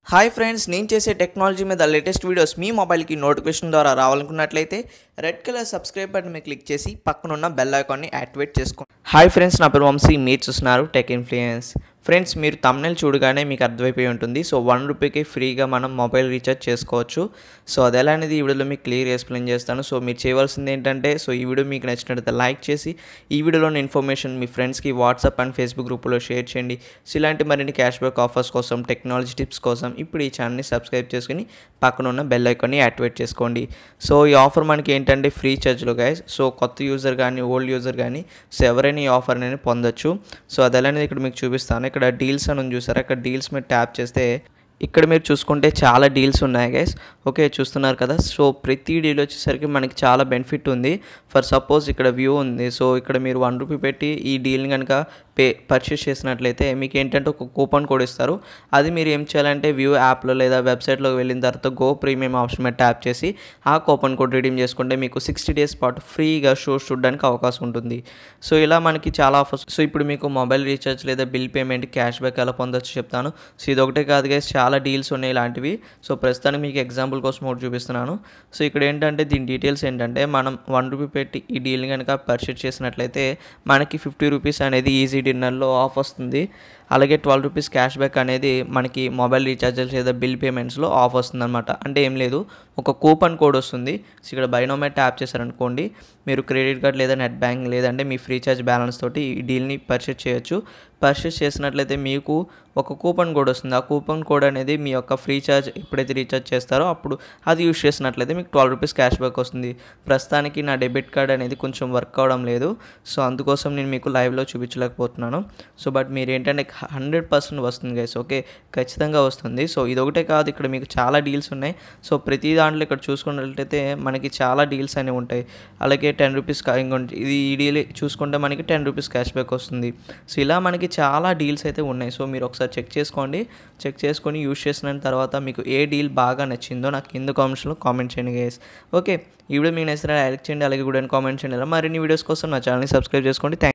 hi friends నేను చేసే technology మీద లేటెస్ట్ వీడియోస్ మీ మొబైల్కి నోటిఫికేషన్ ద్వారా రావాలనుకున్నట్లయితే రెడ్ కలర్ సబ్స్క్రైబ్ బటన్ మీద క్లిక్ చేసి పక్కనున్న బెల్ ఐకాన్ని యాక్టివేట్ చేసుకోండి హాయ్ ఫ్రెండ్స్ నా పేరు వంశీ మీరు చూస్తున్నారు టెక్ ఇన్ఫ్లుయెన్స్ ఫ్రెండ్స్ మీరు తమ్నెల్ చూడగానే మీకు అర్థమైపోయి ఉంటుంది సో వన్ రూపీకి ఫ్రీగా మనం మొబైల్ రీఛార్జ్ చేసుకోవచ్చు సో అది ఎలా అనేది ఈ వీడియోలో మీకు క్లియర్ ఎక్స్ప్లెయిన్ చేస్తాను సో మీరు చేయవలసింది ఏంటంటే సో ఈ వీడియో మీకు నచ్చినట్లయితే లైక్ చేసి ఈ వీడియోలోని ఇన్ఫర్మేషన్ మీ ఫ్రెండ్స్కి వాట్సాప్ అండ్ ఫేస్బుక్ గ్రూపులో షేర్ చేయండి సో ఇలాంటి మరిన్ని క్యాష్ బ్యాక్ ఆఫర్స్ కోసం టెక్నాలజీ టిప్స్ కోసం ఇప్పుడు ఈ ఛానల్ని సబ్స్క్రైబ్ చేసుకుని పక్కన ఉన్న బెల్ ఐకాన్ని యాక్టివేట్ చేసుకోండి సో ఈ ఆఫర్ మనకి ఏంటంటే ఫ్రీ ఛార్జ్లో గైస్ సో కొత్త యూజర్ కానీ ఓల్డ్ యూజర్ కానీ సో ఎవరైనా ఈ ఆఫర్ అనేది పొందొచ్చు సో అది ఎలా అనేది ఇక్కడ మీకు చూపిస్తాను ఇక్కడ డీల్స్ అని ఉంది చూసారా ఇక్కడ డీల్స్ మీద ట్యాప్ చేస్తే ఇక్కడ మీరు చూసుకుంటే చాలా డీల్స్ ఉన్నాయి గైస్ ఓకే చూస్తున్నారు కదా సో ప్రతి డీల్ వచ్చేసరికి మనకి చాలా బెనిఫిట్ ఉంది ఫర్ సపోజ్ ఇక్కడ వ్యూ ఉంది సో ఇక్కడ మీరు వన్ రూపీ పెట్టి ఈ డీల్ని కనుక పే పర్చేస్ చేసినట్లయితే మీకు ఏంటంటే ఒక కూపన్ కోడ్ ఇస్తారు అది మీరు ఏం చేయాలంటే వ్యూ యాప్లో లేదా వెబ్సైట్లోకి వెళ్ళిన తర్వాత గో ప్రీమియం ఆప్షన్ మీద ట్యాప్ చేసి ఆ కూపన్ కోడ్ రిడీమ్ చేసుకుంటే మీకు సిక్స్టీ డేస్ పాటు ఫ్రీగా షోస్ చూడడానికి అవకాశం ఉంటుంది సో ఇలా మనకి చాలా ఆఫర్స్ సో ఇప్పుడు మీకు మొబైల్ రీఛార్జ్ లేదా బిల్ పేమెంట్ క్యాష్ బ్యాక్ ఎలా పొందొచ్చు చెప్తాను సో ఇది ఒకటే కాదు గైస్ చాలా డీల్స్ ఉన్నాయి ఇలాంటివి సో ప్రస్తుతానికి మీకు ఎగ్జాంపుల్ కోసం ఒకటి చూపిస్తున్నాను సో ఇక్కడ ఏంటంటే దీని డీటెయిల్స్ ఏంటంటే మనం వన్ రూపీ పెట్టి ఈ డీల్ని కనుక పర్చేస్ చేసినట్లయితే మనకి ఫిఫ్టీ రూపీస్ అనేది ఈజీ డిన్నర్లో ఆఫ్ వస్తుంది అలాగే ట్వెల్వ్ రూపీస్ క్యాష్ బ్యాక్ అనేది మనకి మొబైల్ రీఛార్జెస్ లేదా బిల్ పేమెంట్స్లో ఆఫ్ వస్తుంది అనమాట అంటే ఏం లేదు ఒక కూపన్ కోడ్ వస్తుంది సో ఇక్కడ బైనోమే ట్యాప్ చేశారనుకోండి మీరు క్రెడిట్ కార్డ్ లేదా నెట్ బ్యాంక్ లేదంటే మీ ఫ్రీ ఛార్జ్ బ్యాలెన్స్ తోటి ఈ డీల్ని పర్చేస్ చేయొచ్చు పర్చేస్ చేసినట్లయితే మీకు ఒక కూపన్ కోడ్ వస్తుంది ఆ కూపన్ కోడ్ అనేది మీ యొక్క ఫ్రీ ఛార్జ్ ఎప్పుడైతే రీఛార్జ్ చేస్తారో అప్పుడు అది యూస్ చేసినట్లయితే మీకు ట్వెల్వ్ రూపీస్ క్యాష్ బ్యాక్ వస్తుంది ప్రస్తుతానికి నా డెబిట్ కార్డ్ అనేది కొంచెం వర్క్ అవడం లేదు సో అందుకోసం నేను మీకు లైవ్లో చూపించలేకపోతున్నాను సో బట్ మీరు ఏంటంటే హండ్రెడ్ పర్సెంట్ వస్తుంది గైస్ ఓకే ఖచ్చితంగా వస్తుంది సో ఇది ఒకటే కాదు ఇక్కడ మీకు చాలా డీల్స్ ఉన్నాయి సో ప్రతి దాంట్లో ఇక్కడ చూసుకున్నట్లయితే మనకి చాలా డీల్స్ అనేవి ఉంటాయి అలాగే టెన్ రూపీస్ ఇంకొంటి ఇది ఈ డీల్ చూసుకుంటే మనకి టెన్ రూపీస్ క్యాష్ బ్యాక్ వస్తుంది సో ఇలా మనకి చాలా డీల్స్ అయితే ఉన్నాయి సో మీరు ఒకసారి చెక్ చేసుకోండి చెక్ చేసుకొని యూస్ చేసిన తర్వాత మీకు ఏ డీల్ బాగా నచ్చిందో నాకు కింద కామెంట్స్లో కామెంట్ చేయండి గైస్ ఓకే ఈ వీడియో మీకు నచ్చితే లైక్ చేయండి అలాగే కూడా కామెంట్ చేయండి మరిన్ని వీడియోస్ కోసం నా ఛానల్ని సబ్స్క్రైబ్ చేసుకోండి థ్యాంక్